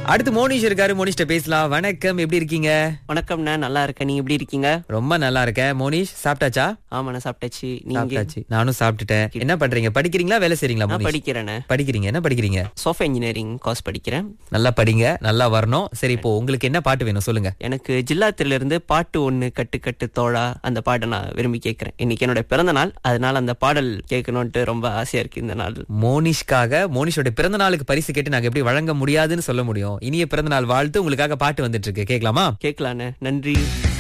அடுத்து மோனிஷ் இருக்காரு மோனிஷ்ட பேசலாம் வணக்கம் எப்படி இருக்கீங்க வணக்கம்ண்ணா நல்லா இருக்கேன் நீங்க எப்படி இருக்கீங்க ரொம்ப நல்லா இருக்கேன் மோனிஷ் சாப்பிட்டாச்சா ஆமாண்ணா சாப்பிட்டாச்சு நீங்க சாப்பிட்டாச்சு நானும் சாப்பிட்டுட்டேன் என்ன பண்றீங்க படிக்கிறீங்களா வேலை செய்றீங்களா நான் மோனிஷ் படிக்கிறேண்ணே படிக்கிறீங்க என்ன படிக்கிறீங்க சாஃப்ட்வேர் இன்ஜினியரிங் கோர்ஸ் படிக்கிறேன் நல்லா படிங்க நல்லா வரணும் சரி இப்போ உங்களுக்கு என்ன பாட்டு வேணும் சொல்லுங்க எனக்கு ஜில்லாத்தில இருந்து பாட்டு ஒண்ணு கட்டு கட்டு தோழா அந்த பாட்டை நான் விரும்பி கேட்கிறேன் இன்னைக்கு என்னோட பிறந்த நாள் அதனால அந்த பாடல் கேட்கணும்ட்டு ரொம்ப ஆசையா இருக்கு இந்த நாள் மோனிஷ்காக மோனிஷோட பிறந்த நாளுக்கு பரிசு கேட்டு நாங்க எப்படி வழங்க முடியாதுன்னு சொல்ல முடியும் இனிய பிறந்த நாள் வாழ்த்து உங்களுக்காக பாட்டு வந்துட்டு இருக்கு கேட்கலாமா கேட்கலாண்ணே நன்றி